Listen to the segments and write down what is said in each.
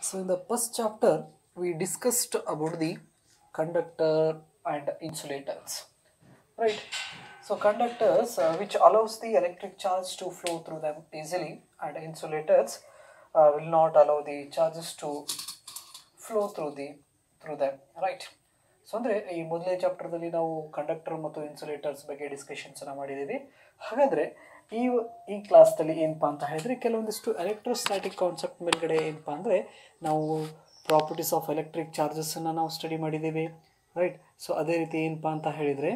So, in the first chapter, we discussed about the conductor and insulators, right? So, conductors, uh, which allows the electric charge to flow through them easily, and insulators uh, will not allow the charges to flow through the through them, right? So ಅಂದರೆ ಈ ಮೊದಲನೇ ಚಾಪ್ಟರ್ದಲ್ಲಿ ನಾವು conductor ಮತ್ತು insulators ಬಗ್ಗೆ ಡಿಸ್ಕಷನ್ಸನ್ನು ಮಾಡಿದ್ದೀವಿ ಹಾಗಾದರೆ ಈ ಈ ಕ್ಲಾಸ್ದಲ್ಲಿ ಏನಪ್ಪ ಅಂತ ಹೇಳಿದರೆ ಕೆಲವೊಂದಿಷ್ಟು ಎಲೆಕ್ಟ್ರೋಸ್ಟ್ಯಾಟಿಕ್ ಕಾನ್ಸೆಪ್ಟ್ ಮೇಲ್ಗಡೆ ಏನಪ್ಪ ಅಂದರೆ ನಾವು ಪ್ರಾಪರ್ಟೀಸ್ ಆಫ್ ಎಲೆಕ್ಟ್ರಿಕ್ ಚಾರ್ಜಸ್ಸನ್ನು ನಾವು ಸ್ಟಡಿ ಮಾಡಿದ್ದೀವಿ ರೈಟ್ ಸೊ ಅದೇ ರೀತಿ ಏನಪ್ಪ ಅಂತ ಹೇಳಿದರೆ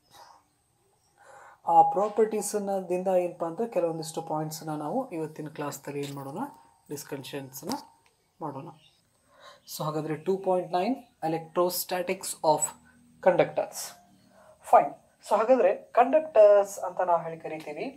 ಆ ಪ್ರಾಪರ್ಟೀಸನ್ನದಿಂದ ಏನಪ್ಪ ಅಂದರೆ ಕೆಲವೊಂದಿಷ್ಟು ಪಾಯಿಂಟ್ಸನ್ನ ನಾವು ಇವತ್ತಿನ ಕ್ಲಾಸ್ದಲ್ಲಿ ಏನು ಮಾಡೋಣ ಡಿಸ್ಕಷನ್ಸನ್ನ ಮಾಡೋಣ ಸೊ ಹಾಗಾದರೆ two point nine electrostatics of conductors fine so ಹಾಗಾದರೆ ಕಂಡಕ್ಟರ್ಸ್ ಅಂತ ನಾವು ಹೇಳಿ ಕರಿತೀವಿ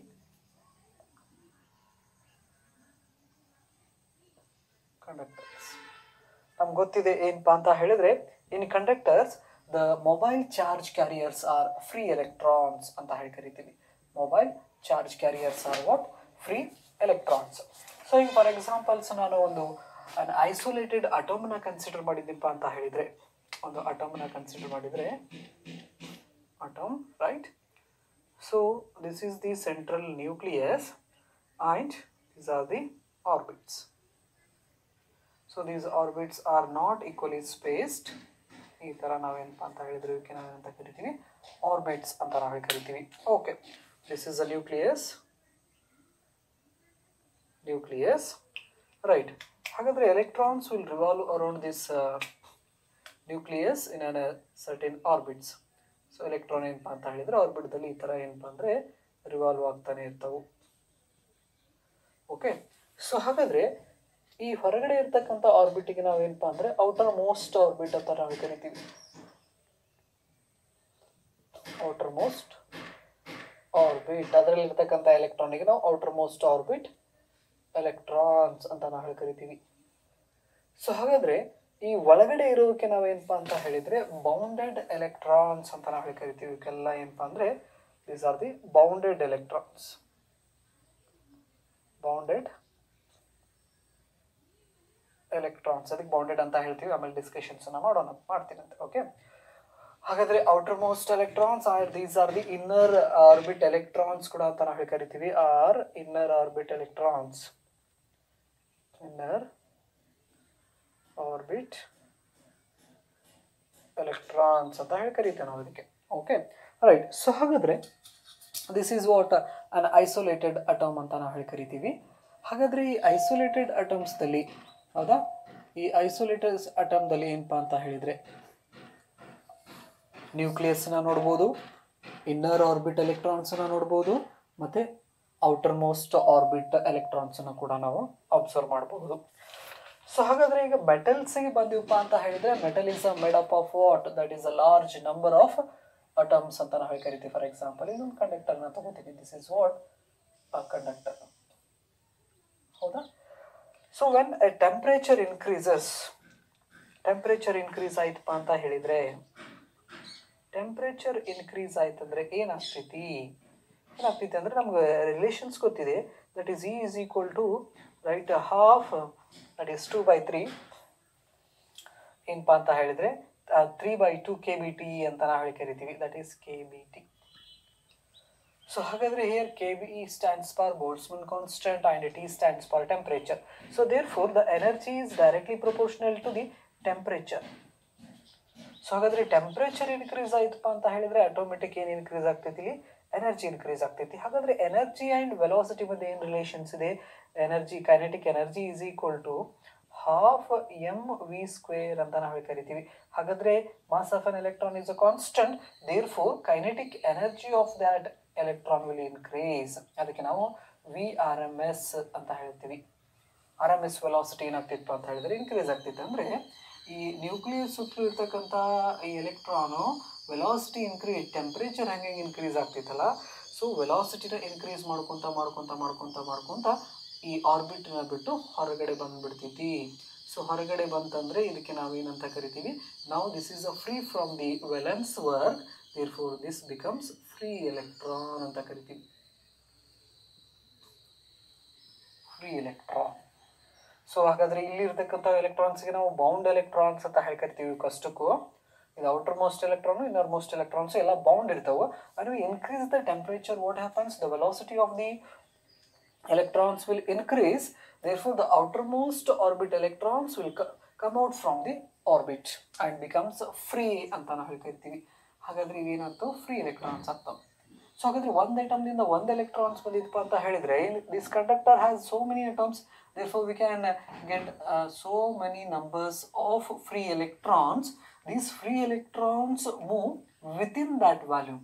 ಕಂಡಕ್ಟರ್ಸ್ ನಮ್ಗೆ ಗೊತ್ತಿದೆ ಏನಪ್ಪಾ ಅಂತ ಹೇಳಿದ್ರೆ in conductors the mobile charge carriers are free electrons ಅಂತ ಹೇಳಿ ಕರಿತೀವಿ mobile charge carriers are what free electrons so ಈಗ ಫಾರ್ ಎಕ್ಸಾಂಪಲ್ಸ್ ನಾನು ಒಂದು ಅನ್ ಐಸೋಲೇಟೆಡ್ ಅಟೋಮ್ನ ಕನ್ಸಿಡರ್ ಮಾಡಿದ್ದೀನಪ್ಪ ಅಂತ ಹೇಳಿದರೆ ಒಂದು ಅಟೋಮ್ನ ಕನ್ಸಿಡರ್ ಮಾಡಿದರೆ atom right so this is the central nucleus and these are the orbits so these orbits are not equally spaced ಈ ಥರ ನಾವೇನಪ್ಪ ಅಂತ ಹೇಳಿದ್ರೆ ಇವಕ್ಕೆ ನಾವೇನಂತ ಕರಿತೀವಿ ಆರ್ಬಿಟ್ಸ್ ಅಂತ ನಾವು ಹೇಳಿ ಕರಿತೀವಿ okay this is a nucleus nucleus right ಹಾಗಾದರೆ electrons will revolve around this nucleus in an certain orbits so electron ಏನಪ್ಪ ಅಂತ ಹೇಳಿದರೆ ಆರ್ಬಿಟ್ದಲ್ಲಿ ಈ ಥರ ಏನಪ್ಪ ಅಂದರೆ ರಿವಾಲ್ವ್ ಆಗ್ತಾನೆ ಇರ್ತವು ಓಕೆ ಸೊ ಹಾಗಾದರೆ ಈ ಹೊರಗಡೆ ಇರ್ತಕ್ಕಂಥ ಆರ್ಬಿಟಿಗೆ ನಾವೇನಪ್ಪ ಅಂದರೆ ಔಟರ್ ಮೋಸ್ಟ್ ಆರ್ಬಿಟ್ ಅಂತ ನಾವು ಕರಿತೀವಿ ಔಟರ್ ಮೋಸ್ಟ್ ಆರ್ಬಿಟ್ ಅದರಲ್ಲಿ ಇರ್ತಕ್ಕಂಥ ಎಲೆಕ್ಟ್ರಾನಿಗೆ ನಾವು ಔಟರ್ ಮೋಸ್ಟ್ ಆರ್ಬಿಟ್ ಎಲೆಕ್ಟ್ರಾನ್ಸ್ ಅಂತ ನಾವು ಹೇಳಿ ಕರಿತೀವಿ ಸೊ ಹಾಗಾದರೆ ಈ ಒಳಗಡೆ ಇರೋದಕ್ಕೆ ನಾವೇನಪ್ಪ ಅಂತ ಹೇಳಿದರೆ ಬೌಂಡೆಡ್ ಎಲೆಕ್ಟ್ರಾನ್ಸ್ ಅಂತ ನಾವು ಹೇಳಿ ಕರಿತೀವಿ ಇವಕ್ಕೆಲ್ಲ ಏನಪ್ಪ ಅಂದರೆ these are the bounded electrons bounded electrons ಅದಕ್ಕೆ ಬೌಂಡೆಡ್ ಅಂತ ಹೇಳ್ತೀವಿ ಆಮೇಲೆ ಡಿಸ್ಕಷನ್ಸನ್ನು ಮಾಡೋಣ ಮಾಡ್ತೀನಂತೆ ಓಕೆ ಹಾಗಾದರೆ outermost electrons are these are the inner orbit electrons ಕೂಡ ಅಂತ ನಾವು ಹೇಳಿ ಕರಿತೀವಿ are inner orbit electrons inner orbit electrons ಅಂತ ಹೇಳಿ ಕರಿತೇವೆ ನಾವು ಅದಕ್ಕೆ ಓಕೆ ರೈಟ್ ಸೊ ಹಾಗಾದರೆ this is what an isolated atom ಅಂತ ನಾವು ಹೇಳಿ ಕರಿತೀವಿ ಹಾಗಾದರೆ ಈ ಐಸೋಲೇಟೆಡ್ ಅಟಮ್ಸ್ದಲ್ಲಿ ಹೌದಾ ಈ ಐಸೋಲೇಟೆಡ್ ಅಟಮ್ದಲ್ಲಿ ಏನಪ್ಪ ಅಂತ ಹೇಳಿದರೆ ನ್ಯೂಕ್ಲಿಯಸ್ನ ನೋಡ್ಬೋದು ಇನ್ನರ್ ಆರ್ಬಿಟ್ ಎಲೆಕ್ಟ್ರಾನ್ಸನ್ನ ನೋಡ್ಬೋದು ಮತ್ತು ಔಟರ್ ಮೋಸ್ಟ್ ಆರ್ಬಿಟ್ ಎಲೆಕ್ಟ್ರಾನ್ಸನ್ನು ಕೂಡ ನಾವು ಅಬ್ಸರ್ವ್ ಮಾಡಬಹುದು ಸೊ ಹಾಗಾದರೆ ಈಗ ಮೆಟಲ್ಸಿಗೆ ಬಂದಿವಪ್ಪ ಅಂತ ಹೇಳಿದರೆ metal is a made up of what that is a large number of atoms ಅಂತ ನಾವು ಕರಿತೀವಿ ಫಾರ್ ಎಕ್ಸಾಂಪಲ್ ಇನ್ನೊಂದು ಕಂಡಕ್ಟರ್ನ ತಗೋತೀವಿ this is what a conductor ಹೌದಾ so when a temperature increases temperature increase ಆಯ್ತಪ್ಪ ಅಂತ ಹೇಳಿದರೆ ಟೆಂಪ್ರೇಚರ್ ಇನ್ಕ್ರೀಸ್ ಆಯ್ತಂದ್ರೆ ಏನಾಗ್ತೈತಿ ಏನಾಗ್ತೈತಿ ಅಂದರೆ ನಮ್ಗೆ ರಿಲೇಷನ್ಸ್ ಗೊತ್ತಿದೆ that is E is equal to right half that is two by three ಏನಪ್ಪ ಅಂತ ಹೇಳಿದರೆ three by two K B T ಅಂತ ನಾವು ಹೇಳಿ ಕರಿತೀವಿ that is K B T so ಹಾಗಾದರೆ here K B E stands for Boltzmann constant and T stands for temperature so therefore the energy is directly proportional to the temperature so ಹಾಗಾದರೆ temperature increase ಆಯ್ತಪ್ಪ ಅಂತ ಹೇಳಿದರೆ automatic ಏನು increase ಆಗ್ತೈತಿ ಇಲ್ಲಿ energy increase ಆಗ್ತೈತಿ ಹಾಗಾದರೆ energy and velocity ಮಧ್ಯೆ ಏನು ರಿಲೇಷನ್ಸ್ ಇದೆ energy kinetic energy is equal to half M V square ಅಂತ ನಾವು ಕರಿತೀವಿ ಹಾಗಾದರೆ mass of an electron is a constant therefore kinetic energy of that electron will increase ಅದಕ್ಕೆ ನಾವು ವಿ ಆರ್ ಎಮ್ ಎಸ್ ಅಂತ ಹೇಳ್ತೀವಿ R M S velocity ಏನಾಗ್ತಿತ್ತು ಅಂತ ಹೇಳಿದ್ರೆ ಇನ್ಕ್ರೀಸ್ ಆಗ್ತಿತ್ತು ಅಂದರೆ ಈ ನ್ಯೂಕ್ಲಿಯಸ್ ಸುತ್ತಲೂ ಇರ್ತಕ್ಕಂಥ ಈ ಎಲೆಕ್ಟ್ರಾನು ವೆಲಾಸಿಟಿ ಇನ್ಕ್ರೀಸ್ ಟೆಂಪ್ರೇಚರ್ ಹೆಂಗೆ ಇನ್ಕ್ರೀಸ್ ಆಗ್ತಿತ್ತಲ್ಲ ಸೊ ವೆಲಾಸಿಟಿನ ಇನ್ಕ್ರೀಸ್ ಮಾಡ್ಕೊತ ಮಾಡ್ಕೊತ ಮಾಡ್ಕೊತ ಮಾಡ್ಕೊತ ಈ ಆರ್ಬಿಟ್ನ ಬಿಟ್ಟು ಹೊರಗಡೆ ಬಂದುಬಿಡ್ತೈತಿ ಸೊ ಹೊರಗಡೆ ಬಂತಂದರೆ ಇದಕ್ಕೆ ನಾವೇನಂತ ಕರಿತೀವಿ ನಾವು this is a free from the valence work therefore this becomes free electron ಅಂತ ಕರಿತೀವಿ ಫ್ರೀ ಎಲೆಕ್ಟ್ರಾನ್ ಸೊ ಹಾಗಾದ್ರೆ ಇಲ್ಲಿ ಇರ್ತಕ್ಕಂಥ ಎಲೆಕ್ಟ್ರಾನ್ಸ್ಗೆ ನಾವು ಬೌಂಡ್ ಎಲೆಕ್ಟ್ರಾನ್ಸ್ ಅಂತ ಹೇಳ್ಕರಿತೀವಿ ಕಷ್ಟಕ್ಕೂ ಇದು outermost electron innermost electrons ಎಲ್ಲ ಬೌಂಡ್ ಇರ್ತಾವೆ and we increase the temperature what happens the velocity of the electrons will increase therefore the outermost orbit electrons will co- come out from the orbit and becomes free ಅಂತ ನಾವು ಹೇಳ್ತಿರ್ತೀವಿ ಹಾಗಾದ್ರೆ ಇವೇನಂತ free electrons ಆಗ್ತವೆ so ಹಾಗಾದ್ರೆ ಒಂದು ಐಟಮ್ನಿಂದ ಒಂದು ಎಲೆಕ್ಟ್ರಾನ್ಸ್ ಬಂದಿತ್ತಪ್ಪ ಅಂತ ಹೇಳಿದ್ರೆ this conductor has so many atoms therefore we can uh, get uh, so many numbers of free electrons these free electrons move within that volume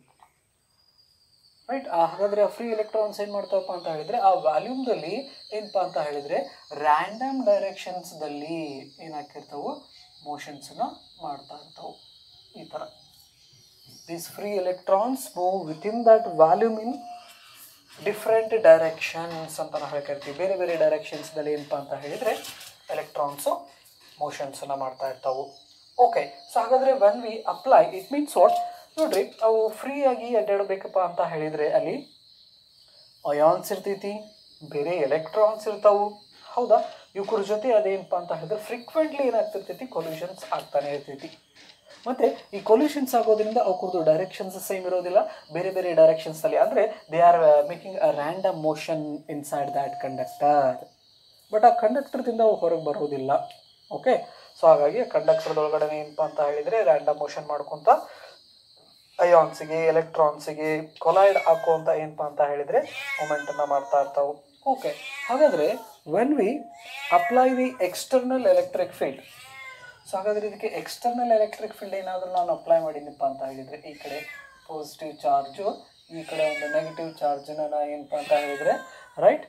right ಹಾಗಾದ್ರೆ ಆ ಫ್ರೀ ಎಲೆಕ್ಟ್ರಾನ್ಸ್ ಏನು ಮಾಡ್ತಾವಪ್ಪ ಅಂತ ಹೇಳಿದ್ರೆ ಆ ವ್ಯಾಲ್ಯೂಮ್ದಲ್ಲಿ ಏನಪ್ಪ ಅಂತ ಹೇಳಿದ್ರೆ ರ್ಯಾಂಡಮ್ ಡೈರೆಕ್ಷನ್ಸ್ದಲ್ಲಿ ಏನಾಗ್ತಿರ್ತಾವೆ ಮೋಷನ್ಸನ್ನ ಮಾಡ್ತಾ ಇರ್ತಾವೆ ಈ ಥರ these free electrons move within that volume in different directions ಅಂತ ನಾವು ಹೇಳ್ತಿರ್ತೀವಿ ಬೇರೆ ಬೇರೆ ಡೈರೆಕ್ಷನ್ಸ್ದಲ್ಲಿ ಏನಪ್ಪ ಅಂತ ಹೇಳಿದರೆ ಎಲೆಕ್ಟ್ರಾನ್ಸು ಮೋಷನ್ಸನ್ನು ಮಾಡ್ತಾ ಇರ್ತಾವೆ ಓಕೆ ಸೊ ಹಾಗಾದರೆ when we apply it means what ನೋಡ್ರಿ ಅವು ಫ್ರೀಯಾಗಿ ಅಡ್ಡಾಡಬೇಕಪ್ಪ ಅಂತ ಹೇಳಿದರೆ ಅಲ್ಲಿ ಅಯಾನ್ಸ್ ಇರ್ತೈತಿ ಬೇರೆ ಎಲೆಕ್ಟ್ರಾನ್ಸ್ ಇರ್ತಾವು ಹೌದಾ ಇವ್ರ ಜೊತೆ ಅದೇನಪ್ಪ ಅಂತ ಹೇಳಿದ್ರೆ ಫ್ರೀಕ್ವೆಂಟ್ಲಿ ಏನಾಗ್ತಿರ್ತೈತಿ ಕೊಲ್ಯೂಷನ್ಸ್ ಆಗ್ತಾನೆ ಇರ್ತೈತಿ ಮತ್ತು ಈ ಕೊಲ್ಯೂಷನ್ಸ್ ಆಗೋದ್ರಿಂದ ಅವ್ರದ್ದು ಡೈರೆಕ್ಷನ್ಸ್ ಸೇಮ್ ಇರೋದಿಲ್ಲ ಬೇರೆ ಬೇರೆ ಡೈರೆಕ್ಷನ್ಸಲ್ಲಿ ಅಂದರೆ they are making a random motion inside that conductor but ಆ ಕಂಡಕ್ಟರ್ದಿಂದ ಅವು ಹೊರಗೆ ಬರೋದಿಲ್ಲ ಓಕೆ ಸೊ ಹಾಗಾಗಿ ಕಂಡಕ್ಟರ್ದೊಳಗಡೆ ಏನಪ್ಪ ಅಂತ ಹೇಳಿದರೆ ರ್ಯಾಂಡಮ್ ಮೋಷನ್ ಮಾಡ್ಕೊತ ಅಯಾನ್ಸಿಗೆ ಎಲೆಕ್ಟ್ರಾನ್ಸಿಗೆ ಕೊಲೈಡ್ ಹಾಕುವಂತ ಏನಪ್ಪ ಅಂತ ಹೇಳಿದರೆ ಮೂಮೆಂಟನ್ನು ಮಾಡ್ತಾ ಇರ್ತಾವೆ ಓಕೆ ಹಾಗಾದರೆ when we apply the external electric field so ಹಾಗಾದರೆ ಇದಕ್ಕೆ ಎಕ್ಸ್ಟರ್ನಲ್ ಎಲೆಕ್ಟ್ರಿಕ್ ಫೀಲ್ಡ್ ಏನಾದರೂ ನಾನು ಅಪ್ಲೈ ಮಾಡಿದ್ನಪ್ಪ ಅಂತ ಹೇಳಿದರೆ ಈ ಕಡೆ ಪಾಸಿಟಿವ್ ಚಾರ್ಜು ಈ ಕಡೆ ಒಂದು ನೆಗೆಟಿವ್ ಚಾರ್ಜನ್ನ ನಾನು ಏನಪ್ಪ ಅಂತ ಹೇಳಿದರೆ ರೈಟ್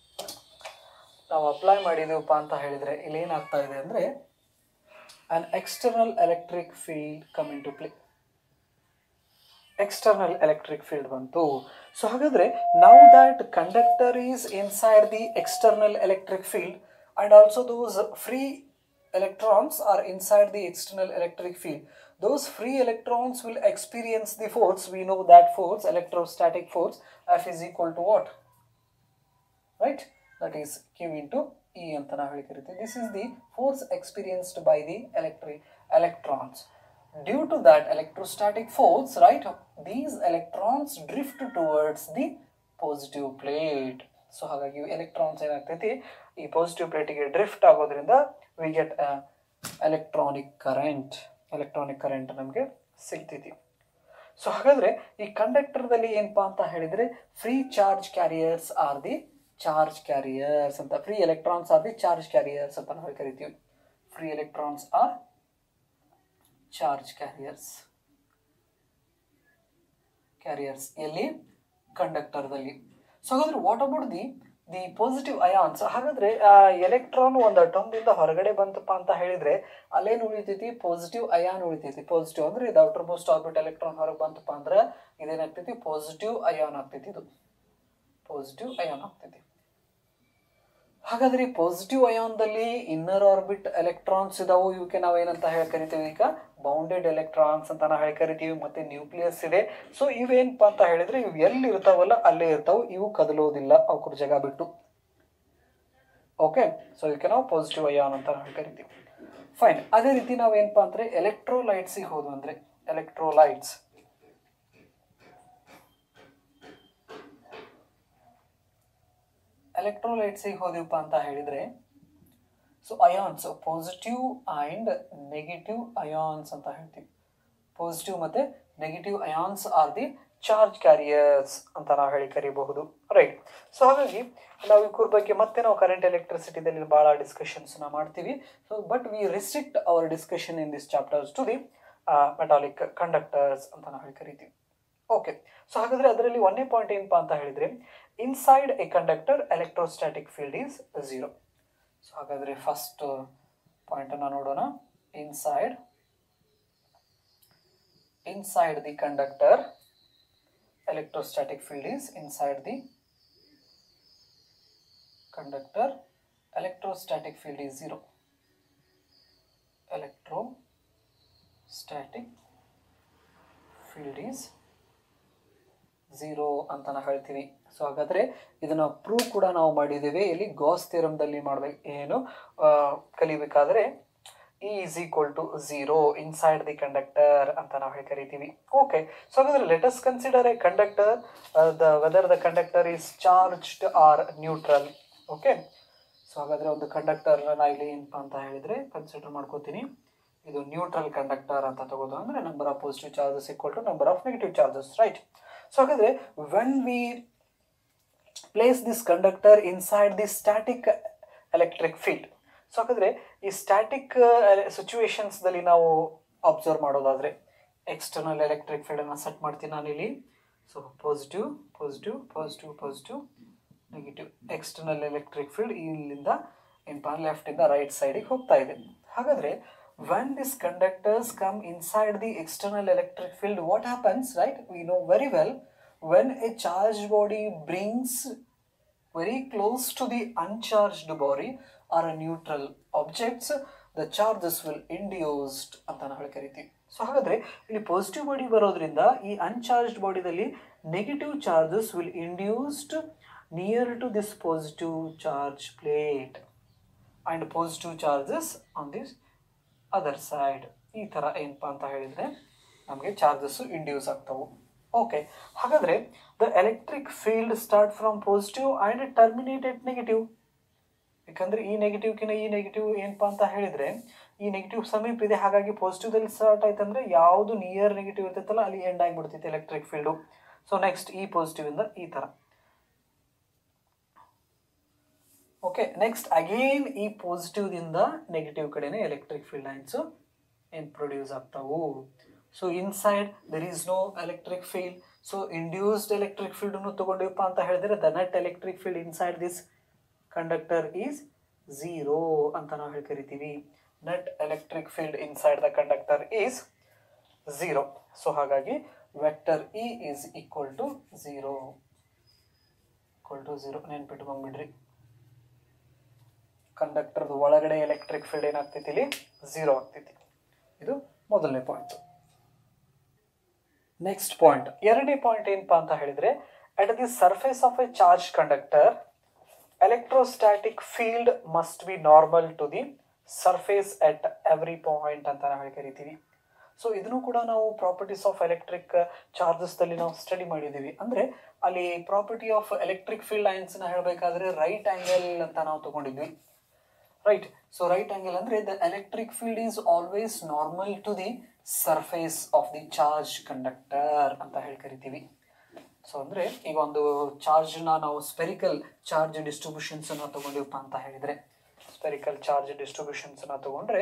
ನಾವು ಅಪ್ಲೈ ಮಾಡಿದೀವಪ್ಪ ಅಂತ ಹೇಳಿದರೆ ಇಲ್ಲಿ ಏನಾಗ್ತಾ ಇದೆ ಅಂದರೆ an external electric field come into play external electric field ಬಂತು ಸೊ ಹಾಗಾದ್ರೆ now that conductor is inside the external electric field and also those free electrons are inside the external electric field those free electrons will experience the force we know that force electrostatic force f is equal to what right that is q into e ಅಂತ ನಾವು ಹೇಳಿ ಕರಿತೀವಿ this is the force experienced by the electric electrons due to that electrostatic force right these electrons drift towards the positive plate so ಹಾಗಾಗಿ electrons ಏನಾಗ್ತೈತಿ ಈ positive ಪ್ಲೇಟಿಗೆ drift ಆಗೋದ್ರಿಂದ we get electronic current electronic current ನಮಗೆ ಸಿಗ್ತೈತಿ so ಹಾಗಾದ್ರೆ ಈ ಕಂಡಕ್ಟರ್ದಲ್ಲಿ ಏನಪ್ಪಾ ಅಂತ ಹೇಳಿದ್ರೆ free charge carriers are the charge carriers ಅಂತ free electrons are the charge carriers ಅಂತ ನಾವು ಕರಿತೀವಿ free electrons are charge carriers carriers ಎಲ್ಲಿ ಕಂಡಕ್ಟರ್ದಲ್ಲಿ ಸೊ ಹಾಗಾದ್ರೆ what about the the positive ions ಹಾಗಾದ್ರೆ ಎಲೆಕ್ಟ್ರಾನ್ ಒಂದು ಅಟೋಮ್ದಿಂದ ಹೊರಗಡೆ ಬಂತಪ್ಪ ಅಂತ ಹೇಳಿದ್ರೆ ಅಲ್ಲೇನು ಉಳಿತೈತಿ ಪಾಸಿಟಿವ್ ಅಯಾನ್ ಉಳಿತೈತಿ ಪಾಸಿಟಿವ್ ಅಂದ್ರೆ ಇದು ಔಟರ್ ಮೋಸ್ಟ್ ಆರ್ಬಿಟ್ ಎಲೆಕ್ಟ್ರಾನ್ ಹೊರಗೆ ಬಂತಪ್ಪ ಅಂದ್ರೆ ಇದೇನಾಗ್ತೈತಿ ಪಾಸಿಟಿವ್ ಅಯಾನ್ ಆಗ್ತೈತಿ ಇದು ಪಾಸಿಟಿವ್ ಅಯಾನ್ ಆಗ್ತೈತಿ ಹಾಗಾದ್ರೆ ಪಾಸಿಟಿವ್ ಅಯಾನ್ದಲ್ಲಿ ಇನ್ನರ್ ಆರ್ಬಿಟ್ ಎಲೆಕ್ಟ್ರಾನ್ಸ್ ಇದಾವು ಇವಕ್ಕೆ ನಾವು ಏನಂತ ಹೇಳಿ ಕರಿತೀವಿ ಈಗ ಬೌಂಡೆಡ್ ಎಲೆಕ್ಟ್ರಾನ್ಸ್ ಅಂತ ನಾವು ಹೇಳಿ ಕರಿತೀವಿ ಮತ್ತೆ ನ್ಯೂಕ್ಲಿಯಸ್ ಇದೆ ಸೊ ಇವೇನಪ್ಪ ಅಂತ ಹೇಳಿದ್ರೆ ಇವು ಎಲ್ಲಿ ಇರ್ತಾವಲ್ಲ ಅಲ್ಲೇ ಇರ್ತಾವ ಇವು ಕದಲೋದಿಲ್ಲ ಅವ್ರ ಜಾಗ ಬಿಟ್ಟು ಓಕೆ ಸೊ ಇದಕ್ಕೆ ನಾವು ಪಾಸಿಟಿವ್ ಅಯಾನ್ ಅಂತ ಹೇಳಿ ಕರಿತೀವಿ ಫೈನ್ ಅದೇ ರೀತಿ ನಾವೇನಪ್ಪ ಅಂದ್ರೆ ಎಲೆಕ್ಟ್ರೋಲೈಟ್ಸಿಗೆ ಹೋದ್ವು ಅಂದ್ರೆ ಎಲೆಕ್ಟ್ರೋಲೈಟ್ಸ್ ಎಲೆಕ್ಟ್ರೋಲೈಟ್ಸಿಗೆ ಹೋದಿವಪ್ಪ ಅಂತ ಹೇಳಿದ್ರೆ so ions positive and negative ions ಅಂತ ಹೇಳ್ತೀವಿ ಪಾಸಿಟಿವ್ ಮತ್ತು negative ions are the charge carriers ಅಂತ ನಾವು ಹೇಳಿ ಕರಿಬಹುದು ರೈಟ್ ಸೊ ಹಾಗಾಗಿ ನಾವು ಇವ್ರ ಬಗ್ಗೆ ಮತ್ತೆ ನಾವು ಕರೆಂಟ್ ಎಲೆಕ್ಟ್ರಿಸಿಟಿದಲ್ಲಿ ಭಾಳ ಡಿಸ್ಕಷನ್ಸ್ನ ಮಾಡ್ತೀವಿ so but we restrict our discussion in this chapters to the metallic conductors ಅಂತ ನಾವು ಹೇಳಿ ಕರಿತೀವಿ ಓಕೆ ಸೊ ಹಾಗಾದ್ರೆ ಅದರಲ್ಲಿ ಒಂದೇ ಪಾಯಿಂಟ್ ಏನಪ್ಪಾ ಅಂತ ಹೇಳಿದ್ರೆ inside a conductor electrostatic field is zero so ಹಾಗಾದ್ರೆ ಫಸ್ಟ್ ಪಾಯಿಂಟನ್ನು ನೋಡೋಣ inside inside the conductor electrostatic field is inside the conductor electrostatic field is zero electrostatic field is zero ಅಂತ ನಾವು ಹೇಳ್ತೀವಿ ಸೊ ಹಾಗಾದರೆ ಇದನ್ನು ಪ್ರೂವ್ ಕೂಡ ನಾವು ಮಾಡಿದ್ದೇವೆ ಇಲ್ಲಿ ಗಾಸ್ ಥಿಯರಮ್ದಲ್ಲಿ ಮಾಡಬೇಕು ಏನು ಆ, ಕಲಿಬೇಕಾದ್ರೆ E is equal to zero inside the conductor ಅಂತ ನಾವು ಹೇಳಿ ಕರಿತೀವಿ ಓಕೆ ಸೊ ಹಾಗಾದ್ರೆ let's consider a conductor the whether the conductor is charged or neutral okay so ಹಾಗಾದರೆ ಒಂದು ಕಂಡಕ್ಟರ್ ನಾ ಇಲ್ಲಿ ಏನಪ್ಪ ಅಂತ ಹೇಳಿದರೆ ಕನ್ಸಿಡರ್ ಮಾಡ್ಕೋತೀನಿ ಇದು ನ್ಯೂಟ್ರಲ್ ಕಂಡಕ್ಟರ್ ಅಂತ ತಗೋದು ಅಂದರೆ number of positive charges equal to number of negative charges right so ಹಾಗಾದರೆ when we place this conductor inside the static electric field so ಹಾಗಾದರೆ ಈ ಸ್ಟ್ಯಾಟಿಕ್ ಸಿಚುವೇಶನ್ಸ್ದಲ್ಲಿ ನಾವು ಅಬ್ಸರ್ವ್ ಮಾಡೋದಾದರೆ ಎಕ್ಸ್ಟರ್ನಲ್ ಎಲೆಕ್ಟ್ರಿಕ್ ಫೀಲ್ಡನ್ನು ಸೆಟ್ ಮಾಡ್ತೀನಿ ನಾನಿಲ್ಲಿ so positive positive positive positive negative external electric field ಇಲ್ಲಿಂದ ಏನಪ್ಪ ಲೆಫ್ಟಿಂದ ರೈಟ್ ಸೈಡಿಗೆ ಹೋಗ್ತಾ ಇದೆ ಹಾಗಾದರೆ when this conductors come inside the external electric field what happens right we know very well when a charged body brings very close to the uncharged body or a neutral objects the charges will induced ಅಂತ ನಾವು ಹೇಳಿ ಕರಿತೀವಿ so ಹಾಗಾದ್ರೆ ಇಲ್ಲಿ positive body ಬರೋದ್ರಿಂದ ಈ uncharged ಬಾಡಿದಲ್ಲಿ negative charges will induced near to this positive charge plate and positive charges on this other side ಈ ಥರ ಏನಪ್ಪ ಅಂತ ಹೇಳಿದರೆ ನಮಗೆ ಚಾರ್ಜಸ್ಸು ಇಂಡ್ಯೂಸ್ ಆಗ್ತವೆ ಓಕೆ ಹಾಗಾದರೆ the electric field start from positive and terminate at negative ಯಾಕಂದರೆ ಈ ನೆಗೆಟಿವ್ಕಿಂತ ಈ ನೆಗೆಟಿವ್ ಏನಪ್ಪ ಅಂತ ಹೇಳಿದರೆ ಈ ನೆಗೆಟಿವ್ ಸಮೀಪ ಇದೆ ಹಾಗಾಗಿ ಪಾಸಿಟಿವ್ದಲ್ಲಿ ಸ್ಟಾರ್ಟ್ ಆಯ್ತಂದ್ರೆ ಯಾವುದು ನಿಯರ್ ನೆಗೆಟಿವ್ ಇರ್ತೈತಲ್ಲ ಅಲ್ಲಿ ಎಂಡ್ ಆಗಿಬಿಡ್ತೈತೆ ಎಲೆಕ್ಟ್ರಿಕ್ ಫೀಲ್ಡು ಸೊ ನೆಕ್ಸ್ಟ್ ಈ ಪಾಸಿಟಿವಿಂದ ಈ ಥರ ಓಕೆ ನೆಕ್ಸ್ಟ್ ಅಗೇನ್ ಈ ಪಾಸಿಟಿವ್ದಿಂದ ನೆಗೆಟಿವ್ ಕಡೆನೇ ಎಲೆಕ್ಟ್ರಿಕ್ ಫೀಲ್ಡ್ ಲೈನ್ಸು ಏನು ಪ್ರೊಡ್ಯೂಸ್ ಆಗ್ತಾವು so inside there is no electric field so induced electric ಫೀಲ್ಡನ್ನು ತೊಗೊಂಡಿವಪ್ಪ ಅಂತ ಹೇಳಿದ್ರೆ the net electric field inside this conductor is zero ಅಂತ ನಾವು ಹೇಳಿ ಕರಿತೀವಿ net electric field inside the conductor is zero so ಹಾಗಾಗಿ vector E is equal to zero equal to zero ನೆನ್ಪಿಟ್ಕೊಂಡ್ಬಿಡ್ರಿ ಕಂಡಕ್ಟರ್ದು ಒಳಗಡೆ ಎಲೆಕ್ಟ್ರಿಕ್ ಫೀಲ್ಡ್ ಏನಾಗ್ತೈತಿ ಇಲ್ಲಿ ಝೀರೋ ಆಗ್ತೈತಿ ಇದು ಮೊದಲನೇ ಪಾಯಿಂಟ್ ನೆಕ್ಸ್ಟ್ ಪಾಯಿಂಟ್ ಎರಡನೇ ಪಾಯಿಂಟ್ ಏನಪ್ಪಾ ಅಂತ ಹೇಳಿದ್ರೆ at the surface of a charge conductor electrostatic field must be normal to the surface at every point ಅಂತ ನಾವು ಹೇಳಿ ಕರಿತೀವಿ ಸೊ ಇದನ್ನು ಕೂಡ ನಾವು ಪ್ರಾಪರ್ಟೀಸ್ ಆಫ್ ಎಲೆಕ್ಟ್ರಿಕ್ ಚಾರ್ಜಸ್ದಲ್ಲಿ ನಾವು ಸ್ಟಡಿ ಮಾಡಿದ್ದೀವಿ ಅಂದರೆ ಅಲ್ಲಿ ಪ್ರಾಪರ್ಟಿ ಆಫ್ ಎಲೆಕ್ಟ್ರಿಕ್ ಫೀಲ್ಡ್ ಲೈನ್ಸ್ನ ಹೇಳಬೇಕಾದ್ರೆ ರೈಟ್ ಆ್ಯಂಗಲ್ ಅಂತ ನಾವು ತಗೊಂಡಿದ್ವಿ ರೈಟ್ ಸೊ ರೈಟ್ ಆಂಗಲ್ ಅಂದ್ರೆ the electric field is always normal to the surface of the charge conductor ಅಂತ ಹೇಳಿ ಕರಿತೀವಿ ಸೊ ಅಂದ್ರೆ ಈಗ ಒಂದು ಚಾರ್ಜ್ನ ನಾವು ಸ್ಪೆರಿಕಲ್ ಚಾರ್ಜ್ ಡಿಸ್ಟ್ರಿಬ್ಯೂಷನ್ಸ್ ಅನ್ನ ತಗೊಂಡಿವಪ್ಪ ಅಂತ ಹೇಳಿದ್ರೆ ಸ್ಪೆರಿಕಲ್ ಚಾರ್ಜ್ ಡಿಸ್ಟ್ರಿಬ್ಯೂಷನ್ಸ್ ಅನ್ನ ತಗೊಂಡ್ರೆ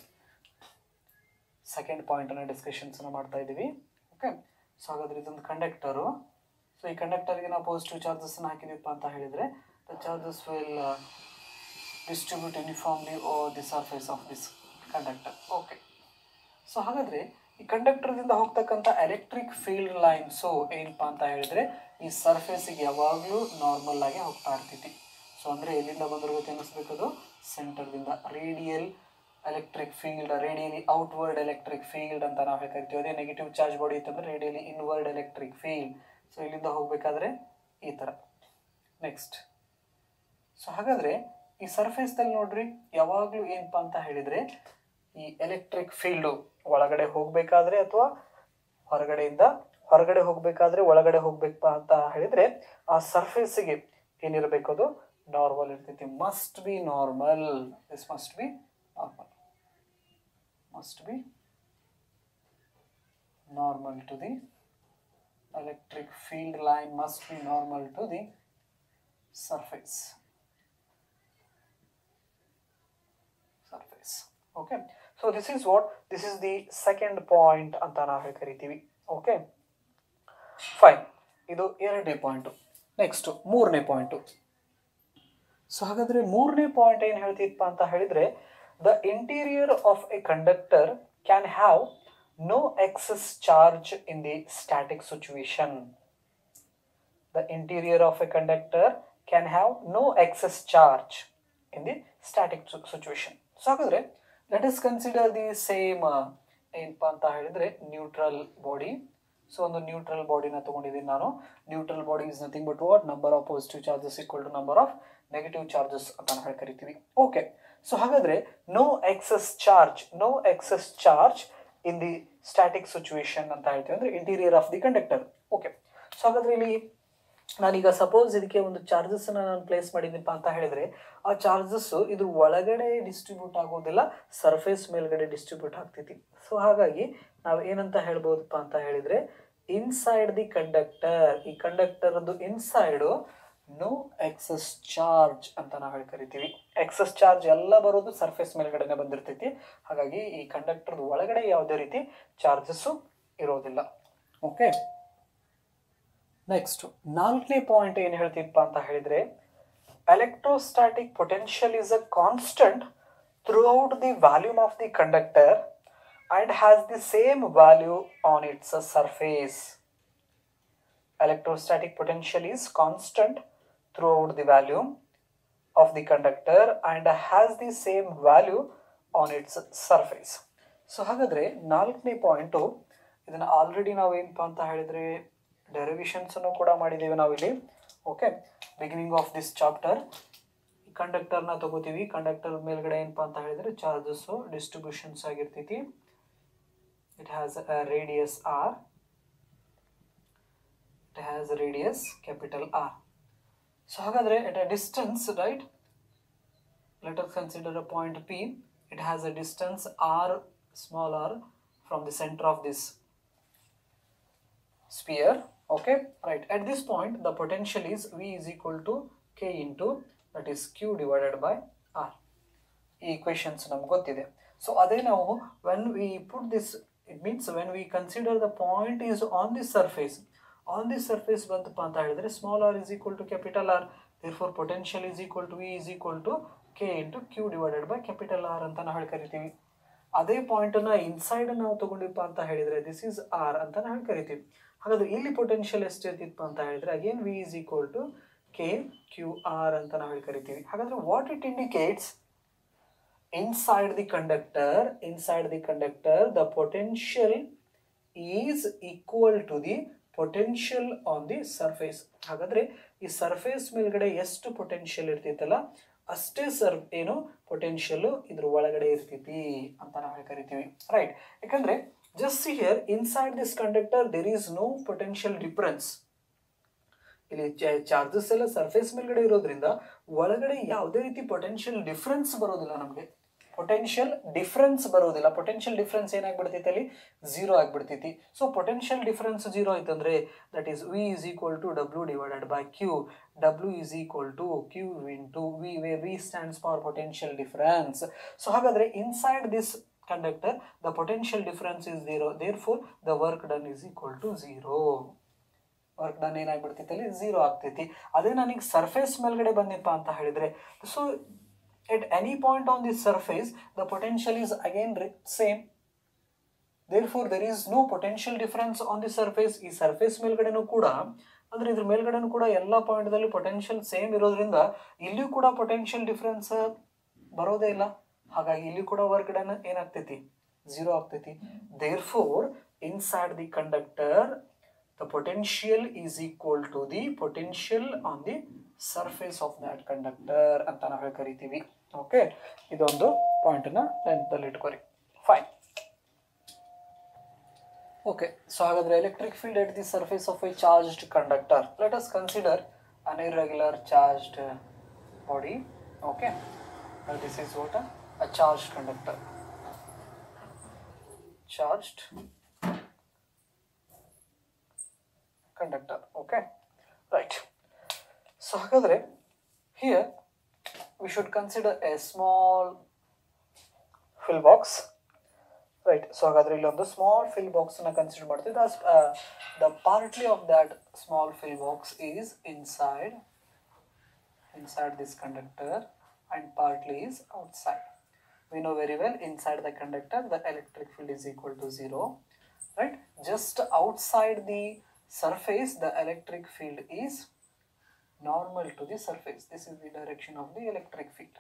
ಸೆಕೆಂಡ್ ಪಾಯಿಂಟ್ ಅನ್ನ ಡಿಸ್ಕಷನ್ಸ್ ಅನ್ನ ಮಾಡ್ತಾ ಇದ್ದೀವಿ ಓಕೆ ಸೊ ಹಾಗಾದ್ರೆ ಇದೊಂದು ಕಂಡಕ್ಟರು ಸೊ ಈ ಕಂಡಕ್ಟರ್ಗೆ ನಾವು ಪಾಸಿಟಿವ್ ಚಾರ್ಜಸ್ ಹಾಕಿದೀವಪ್ಪ ಅಂತ ಹೇಳಿದ್ರೆ the charges will distribute uniformly on the surface of this conductor okay so ಹಾಗಾದರೆ ಈ ಕಂಡಕ್ಟರ್ದಿಂದ ಹೋಗ್ತಕ್ಕಂಥ ಎಲೆಕ್ಟ್ರಿಕ್ ಫೀಲ್ಡ್ ಲೈನ್ಸು ಏನಪ್ಪ ಅಂತ ಹೇಳಿದ್ರೆ ಈ ಸರ್ಫೇಸಿಗೆ ಯಾವಾಗಲೂ ನಾರ್ಮಲ್ ಆಗಿ ಹೋಗ್ತಾ ಇರ್ತೈತಿ ಸೊ ಅಂದರೆ ಎಲ್ಲಿಂದ ಬಂದರೂ ಗೊತ್ತು ಅನ್ನಿಸ್ಬೇಕದು ಸೆಂಟರ್ದಿಂದ radial electric field radially outward electric field ಅಂತ ನಾವು ಹೇಳ್ಕರಿತೀವಿ ಅದೇ ನೆಗೆಟಿವ್ ಚಾರ್ಜ್ ಬಾಡಿ ಇತ್ತಂದ್ರೆ radially inward electric field so ಇಲ್ಲಿಂದ ಹೋಗಬೇಕಾದ್ರೆ ಈ ಥರ ನೆಕ್ಸ್ಟ್ ಸೊ ಹಾಗಾದರೆ ಈ ಸರ್ಫೇಸ್ದಲ್ಲಿ ನೋಡ್ರಿ ಯಾವಾಗಲೂ ಏನಪ್ಪ ಅಂತ ಹೇಳಿದರೆ ಈ ಎಲೆಕ್ಟ್ರಿಕ್ ಫೀಲ್ಡು ಒಳಗಡೆ ಹೋಗಬೇಕಾದ್ರೆ ಅಥವಾ ಹೊರಗಡೆಯಿಂದ ಹೊರಗಡೆ ಹೋಗಬೇಕಾದ್ರೆ ಒಳಗಡೆ ಹೋಗ್ಬೇಕಪ್ಪ ಅಂತ ಹೇಳಿದರೆ ಆ ಸರ್ಫೇಸಿಗೆ ಏನಿರಬೇಕು ಅದು ನಾರ್ಮಲ್ ಇರ್ತೈತಿ must be normal this must be normal must be normal to the electric field line must be normal to the surface surface okay so this is what this is the second point ಅಂತ ನಾವು ಹೇಳಿ ಕರಿತೀವಿ okay fine ಇದು ಎರಡನೇ point next ಮೂರನೇ point so ಹಾಗಾದ್ರೆ ಮೂರನೇ point ಏನು ಹೇಳ್ತಿತ್ತಪ್ಪ ಅಂತ ಹೇಳಿದ್ರೆ the interior of a conductor can have no excess charge in the static situation the interior of a conductor can have no excess charge in the static situation so ಹಾಗಾದ್ರೆ let us consider the same ಏನಪ್ಪ ಅಂತ ಹೇಳಿದ್ರೆ neutral body so ಒಂದು neutral ಬಾಡಿನ ತಗೊಂಡಿದ್ದೀನಿ ನಾನು neutral body is nothing but what number of positive charges equal to number of negative charges ಅಂತ ಹೇಳಿ ಕರಿತೀವಿ ಓಕೆ ಸೊ ಹಾಗಾದ್ರೆ no excess charge no excess charge in the static situation ಅಂತ ಹೇಳ್ತೀವಿ ಅಂದ್ರೆ interior of the conductor okay so ಹಾಗಾದ್ರೆ ಇಲ್ಲಿ ನಾನೀಗ ಸಪೋಸ್ ಇದಕ್ಕೆ ಒಂದು ಚಾರ್ಜಸ್ ನಾನು ಪ್ಲೇಸ್ ಮಾಡಿದ್ದೀನಪ್ಪ ಅಂತ ಹೇಳಿದ್ರೆ ಆ ಚಾರ್ಜಸ್ ಇದ್ರ ಒಳಗಡೆ ಡಿಸ್ಟ್ರಿಬ್ಯೂಟ್ ಆಗೋದಿಲ್ಲ ಸರ್ಫೇಸ್ ಮೇಲ್ಗಡೆ ಡಿಸ್ಟ್ರಿಬ್ಯೂಟ್ ಆಗ್ತೈತಿ ಸೊ ಹಾಗಾಗಿ ನಾವು ಏನಂತ ಹೇಳ್ಬೋದಪ್ಪ ಅಂತ ಹೇಳಿದ್ರೆ ಇನ್ಸೈಡ್ ದಿ ಕಂಡಕ್ಟರ್ ಈ conductor inside no excess charge ಅಂತ ನಾವು ಹೇಳಿ ಕರಿತೀವಿ ಎಕ್ಸಸ್ ಚಾರ್ಜ್ ಎಲ್ಲ ಬರೋದು ಸರ್ಫೇಸ್ ಮೇಲ್ಗಡೆನೆ ಬಂದಿರ್ತೈತಿ ಹಾಗಾಗಿ ಈ ಕಂಡಕ್ಟರ್ ಒಳಗಡೆ ಯಾವುದೇ ರೀತಿ ಚಾರ್ಜಸ್ಸು ಇರೋದಿಲ್ಲ ಓಕೆ ನೆಕ್ಸ್ಟ್ ನಾಲ್ಕನೇ ಪಾಯಿಂಟ್ ಏನು ಹೇಳ್ತಿಪ್ಪ ಅಂತ ಹೇಳಿದ್ರೆ electrostatic potential is a constant throughout the volume of the conductor and has the same value on its surface electrostatic potential is constant throughout the volume of the conductor and has the same value on its surface. So ಹಾಗಾದರೆ ನಾಲ್ಕನೇ point ಇದನ್ನು already ನಾವು ಏನಪ್ಪ ಅಂತ ಹೇಳಿದರೆ ಡೆರಿವಿಷನ್ಸನ್ನು ಕೂಡ ಮಾಡಿದ್ದೀವಿ ನಾವಿಲ್ಲಿ okay beginning of this chapter ಈ ಕಂಡಕ್ಟರ್ನ ತಗೋತೀವಿ ಕಂಡಕ್ಟರ್ ಮೇಲ್ಗಡೆ ಏನಪ್ಪ ಅಂತ ಹೇಳಿದರೆ ಚಾರ್ಜಸ್ಸು ಡಿಸ್ಟ್ರಿಬ್ಯೂಷನ್ಸ್ ಆಗಿರ್ತೈತಿ it has a radius R it has a radius capital R. So ಹಾಗಾದ್ರೆ at a distance right let us consider a point P it has a distance R small r from the center of this sphere okay right at this point the potential is V is equal to K into that is Q divided by R ಈ equations ನಮ್ಗೆ ಗೊತ್ತಿದೆ so ಅದೇ ನಾವು when we put this it means when we consider the point is on the surface on the surface ಬಂತಪ್ಪ ಅಂತ ಹೇಳಿದ್ರೆ small R is equal to capital R therefore potential is equal to V is equal to K into Q divided by capital R ಅಂತ ನಾವು ಹೇಳಿ ಕರಿತೀವಿ ಅದೇ ಪಾಯಿಂಟನ್ನು inside ನಾವು ತಗೊಂಡಿಪ್ಪ ಅಂತ ಹೇಳಿದ್ರೆ ದಿಸ್ ಈಸ್ ಆರ್ ಅಂತ ನಾವು ಹೇಳಿ ಕರಿತೀವಿ ಹಾಗಾದ್ರೆ ಇಲ್ಲಿ ಪೊಟೆನ್ಷಿಯಲ್ ಎಷ್ಟು ಇರ್ತಿತ್ತು ಅಂತ ಹೇಳಿದ್ರೆ again V is equal to K Q R ಅಂತ ನಾವು ಹೇಳಿ ಕರಿತೀವಿ ಹಾಗಾದ್ರೆ what it indicates inside the conductor inside the conductor the potential is equal to the potential on the surface ಹಾಗಾದ್ರೆ ಈ ಸರ್ಫೇಸ್ ಮೇಲ್ಗಡೆ ಎಷ್ಟು ಪೊಟೆನ್ಷಿಯಲ್ ಇರ್ತೈತಲ್ಲ ಅಷ್ಟೇ ಸರ್ ಏನು ಪೊಟೆನ್ಷಿಯಲ್ ಇದ್ರ ಒಳಗಡೆ ಇರ್ತೈತಿ ಅಂತ ನಾವು ಕರಿತೀವಿ ರೈಟ್ ಯಾಕಂದ್ರೆ just here inside this conductor there is no potential difference ಇಲ್ಲಿ ಚಾರ್ಜಸ್ ಎಲ್ಲ ಸರ್ಫೇಸ್ ಮೇಲ್ಗಡೆ ಇರೋದ್ರಿಂದ ಒಳಗಡೆ ಯಾವುದೇ ರೀತಿ ಪೊಟೆನ್ಷಿಯಲ್ ಡಿಫ್ರೆನ್ಸ್ ಬರೋದಿಲ್ಲ ನಮಗೆ ಪೊಟೆನ್ಷಿಯಲ್ ಡಿಫ್ರೆನ್ಸ್ ಬರೋದಿಲ್ಲ ಪೊಟೆನ್ಷಿಯಲ್ ಡಿಫ್ರೆನ್ಸ್ ಏನಾಗ್ಬಿಡ್ತೈತೆ ಅಲ್ಲಿ ಝೀರೋ ಆಗ್ಬಿಡ್ತೈತಿ ಸೊ ಪೊಟೆನ್ಷಿಯಲ್ ಡಿಫ್ರೆನ್ಸ್ ಝೀರೋ ಆಯ್ತಂದ್ರೆ that is V is equal to W divided by Q W is equal to Q into V where V stands for potential difference so ಹಾಗಾದ್ರೆ inside this conductor the potential difference is zero therefore the work done is equal to zero work done ಏನಾಗ್ಬಿಡ್ತೈತಿ ಅಲ್ಲಿ zero ಆಗ್ತೈತಿ ಅದೇ ನನಗೆ surface ಮೇಲ್ಗಡೆ ಬಂದಿಪ್ಪ ಅಂತ ಹೇಳಿದ್ರೆ so at any point on this surface the potential is again same therefore there is no potential difference on the surface ಈ ಸರ್ಫೇಸ್ ಮೇಲ್ಗಡೆನೂ ಕೂಡ ಅಂದ್ರೆ ಇದ್ರ ಮೇಲ್ಗಡೆನೂ ಕೂಡ ಎಲ್ಲ ಪಾಯಿಂಟ್ದಲ್ಲಿ ಪೊಟೆನ್ಷಿಯಲ್ ಸೇಮ್ ಇರೋದ್ರಿಂದ ಇಲ್ಲಿಯೂ ಕೂಡ ಪೊಟೆನ್ಷಿಯಲ್ ಡಿಫರೆನ್ಸ್ ಬರೋದೇ ಇಲ್ಲ ಹಾಗಾಗಿ ಇಲ್ಲಿ ಕೂಡ ವರ್ಕ್ ಡನ್ ಏನಾಗ್ತೈತಿ ಝೀರೋ ಆಗ್ತೈತಿ therefore inside the conductor the potential is equal to the potential on the surface of that conductor ಅಂತ ನಾವು ಹೇಳಿ ಕರಿತೀವಿ ಓಕೆ ಇದೊಂದು ಪಾಯಿಂಟನ್ನ ನೆನಪಲ್ಲಿ ಇಟ್ಕೊರಿ ಫೈನ್ ಓಕೆ ಸೊ ಹಾಗಾದ್ರೆ electric field at the surface of a charged conductor let us consider an irregular charged body okay this is what a charged conductor charged conductor okay right so ಹಾಗಾದ್ರೆ here we should consider a small fill box right so ಹಾಗಾದ್ರೆ ಇಲ್ಲಿ ಒಂದು small fill box ಅನ್ನ consider ಮಾಡ್ತೀವಿ the partly of that small fill box is inside inside this conductor and partly is outside we know very well inside the conductor the electric field is equal to zero right just outside the surface the electric field is normal to the surface this is the direction of the electric field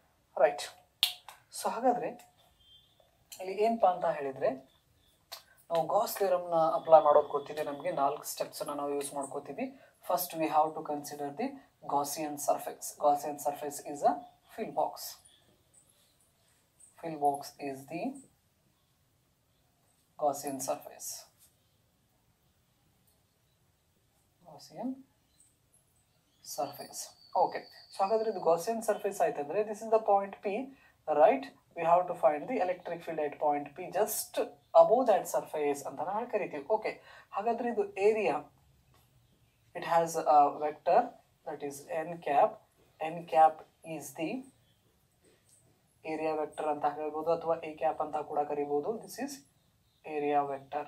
right so ಹಾಗಾದ್ರೆ ಇಲ್ಲಿ ಏನಪ್ಪಾ ಅಂತ ಹೇಳಿದ್ರೆ ನಾವು Gauss ಥಿಯರಮ್ನ apply ಮಾಡೋದು ಗೊತ್ತಿದೆ ನಮಗೆ ನಾಲ್ಕು ಸ್ಟೆಪ್ಸನ್ನು ನಾವು ಯೂಸ್ ಮಾಡ್ಕೋತೀವಿ first we have to consider the Gaussian surface Gaussian surface is a fill box fill box is the Gaussian surface. Gaussian surface. Okay. So ಹಾಗಾದ್ರೆ ಇದು Gaussian surface ಆಯ್ತಂದ್ರೆ this is the point P, right? We have to find the electric field at point P just above that surface ಅಂತ ನಾವು ಕರಿತೀವಿ. Okay. ಹಾಗಾದ್ರೆ ಇದು area it has a vector that is n cap. n cap is the area vector ಅಂತ ಹೇಳ್ಬೋದು ಅಥವಾ A cap ಅಂತ ಕೂಡ ಕರಿಬೋದು this is area vector